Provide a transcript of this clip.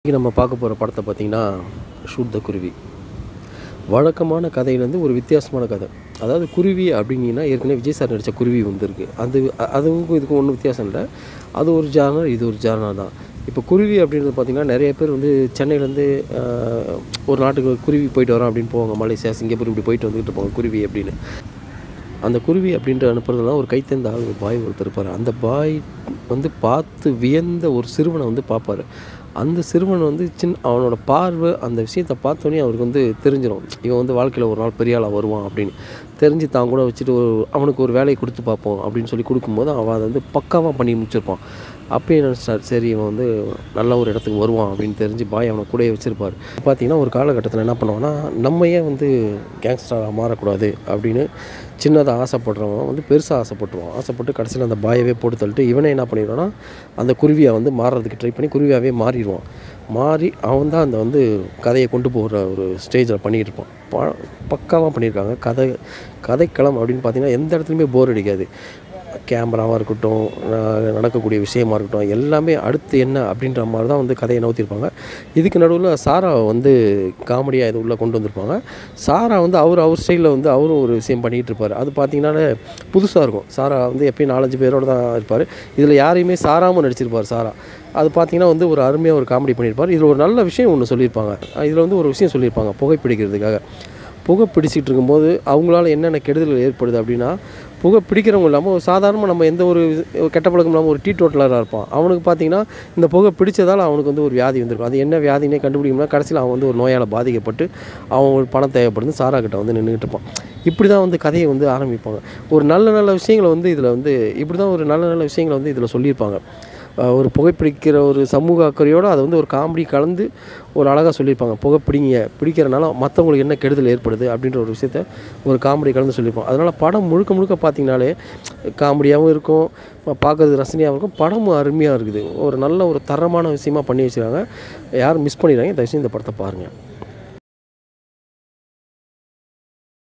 இன்றைக்கி நம்ம பார்க்க போகிற படத்தை பார்த்திங்கன்னா ஷூட் த குருவி வழக்கமான கதையிலேருந்து ஒரு வித்தியாசமான கதை அதாவது குருவி அப்படிங்கன்னா ஏற்கனவே விஜய் சார் நடித்த குருவி வந்திருக்கு அது அ- அதுக்கும் இதுக்கும் ஒன்றும் வித்தியாசம் இல்லை அது ஒரு ஜானர் இது ஒரு ஜானர் தான் இப்போ குருவி அப்படின்றது பார்த்திங்கன்னா நிறைய பேர் வந்து சென்னையிலேருந்து ஒரு நாட்டுக்கு குருவி போயிட்டு வரோம் அப்படின்னு போவாங்க மலேசியா சிங்கப்பூர் இப்படி போயிட்டு வந்துக்கிட்டு இருப்பாங்க குருவி அப்படின்னு அந்த குருவி அப்படின்ற அனுப்புறதுலாம் ஒரு கைத்தேர்ந்த ஆள் ஒரு பாய் ஒருத்தர் இருப்பார் அந்த பாய் வந்து பார்த்து வியந்த ஒரு சிறுவனை வந்து பார்ப்பார் அந்த சிறுவன் வந்து சின்ன அவனோட பார்வை அந்த விஷயத்தை பார்த்தோன்னே அவருக்கு வந்து தெரிஞ்சிடும் இவன் வந்து வாழ்க்கையில் ஒரு நாள் பெரிய ஆளாக வருவான் அப்படின்னு தெரிஞ்சு தான் கூட வச்சுட்டு ஒரு அவனுக்கு ஒரு வேலையை கொடுத்து பார்ப்போம் அப்படின்னு சொல்லி கொடுக்கும்போது அவன் அதை வந்து பக்காவாக பண்ணி முடிச்சிருப்பான் அப்பயே நினச்சார் சரி இவன் வந்து நல்ல ஒரு இடத்துக்கு வருவான் அப்படின்னு தெரிஞ்சு பாய் அவனை கூடயே வச்சுருப்பார் பார்த்தீங்கன்னா ஒரு காலகட்டத்தில் என்ன பண்ணுவான்னா நம்ம ஏன் வந்து கேங்ஸ்டராக மாறக்கூடாது அப்படின்னு சின்னதாக ஆசைப்படுறவன் வந்து பெருசாக ஆசைப்பட்டுருவான் ஆசைப்பட்டு கடைசியில் அந்த பாயவே போட்டு தள்ளிட்டு இவனே என்ன பண்ணிடுவான்னா அந்த குருவியை வந்து மாறுறதுக்கு ட்ரை பண்ணி குருவியாகவே மாறிடுவான் மாறி அவன் தான் அந்த வந்து கதையை கொண்டு போகிற ஒரு ஸ்டேஜில் பண்ணிகிட்டு இருப்பான் ப பக்காவாக பண்ணியிருக்காங்க கதை கதைக்களம் அப்படின்னு பார்த்தீங்கன்னா எந்த இடத்துலையுமே போர் அடிக்காது கேமராவாக இருக்கட்டும் ந- நடக்கக்கூடிய விஷயமா இருக்கட்டும் எல்லாமே அடுத்து என்ன அப்படின்ற மாதிரி தான் வந்து கதையை நவுத்திருப்பாங்க இதுக்கு நடுவில் சாரா வந்து காமெடியாக இது உள்ளே கொண்டு வந்திருப்பாங்க சாரா வந்து அவர் அவர் ஸ்டைலில் வந்து அவரும் ஒரு விஷயம் பண்ணிகிட்டு இருப்பார் அது பார்த்தீங்கன்னா புதுசாக இருக்கும் சாரா வந்து எப்பயும் நாலஞ்சு பேரோடு தான் இருப்பார் இதில் யாரையுமே சாராமல் நடிச்சிருப்பார் சாரா அது பார்த்தீங்கன்னா வந்து ஒரு அருமையாக ஒரு காமெடி பண்ணியிருப்பார் இதில் ஒரு நல்ல விஷயம் ஒன்று சொல்லியிருப்பாங்க இதில் வந்து ஒரு விஷயம் சொல்லியிருப்பாங்க புகைப்பிடிக்கிறதுக்காக புகை பிடிச்சிட்டு இருக்கும்போது அவங்களால என்னென்ன கெடுதல் ஏற்படுது அப்படின்னா புகை பிடிக்கிறவங்க இல்லாமல் ஒரு சாதாரணமாக நம்ம எந்த ஒரு ஒரு கெட்ட பழக்கம் இல்லாமல் ஒரு டீ டோட்டலராக இருப்பான் அவனுக்கு பார்த்தீங்கன்னா இந்த புகை பிடிச்சதால் அவனுக்கு வந்து ஒரு வியாதி வந்திருக்கும் அது என்ன வியாதினே கண்டுபிடிக்கணும்னா கடைசியில் அவன் வந்து ஒரு நோயால் பாதிக்கப்பட்டு அவன் ஒரு பணம் தேவைப்படுது சாரா கிட்ட வந்து நின்றுக்கிட்டு இருப்பான் இப்படி தான் வந்து கதையை வந்து ஆரம்பிப்பாங்க ஒரு நல்ல நல்ல விஷயங்களை வந்து இதில் வந்து இப்படி தான் ஒரு நல்ல நல்ல விஷயங்களை வந்து இதில் சொல்லியிருப்பாங்க அஹ் ஒரு புகைப்பிடிக்கிற ஒரு சமூக அக்கறையோடு அதை வந்து ஒரு காமெடி கலந்து ஒரு அழகாக சொல்லியிருப்பாங்க புகை பிடிங்க பிடிக்கிறனால மற்றவங்களுக்கு என்ன கெடுதல் ஏற்படுது அப்படின்ற ஒரு விஷயத்த ஒரு காமெடி கலந்து சொல்லியிருப்பாங்க அதனால் படம் முழுக்க முழுக்க பார்த்தீங்கனாலே காமெடியாகவும் இருக்கும் பா- பார்க்கறதுக்கு ரசனையாகவும் இருக்கும் படமும் அருமையாக இருக்குது ஒரு நல்ல ஒரு தரமான விஷயமா பண்ணி வச்சுருக்காங்க யாரும் மிஸ் பண்ணிடுறாங்க தயவுசெய்து இந்த படத்தை பாருங்கள்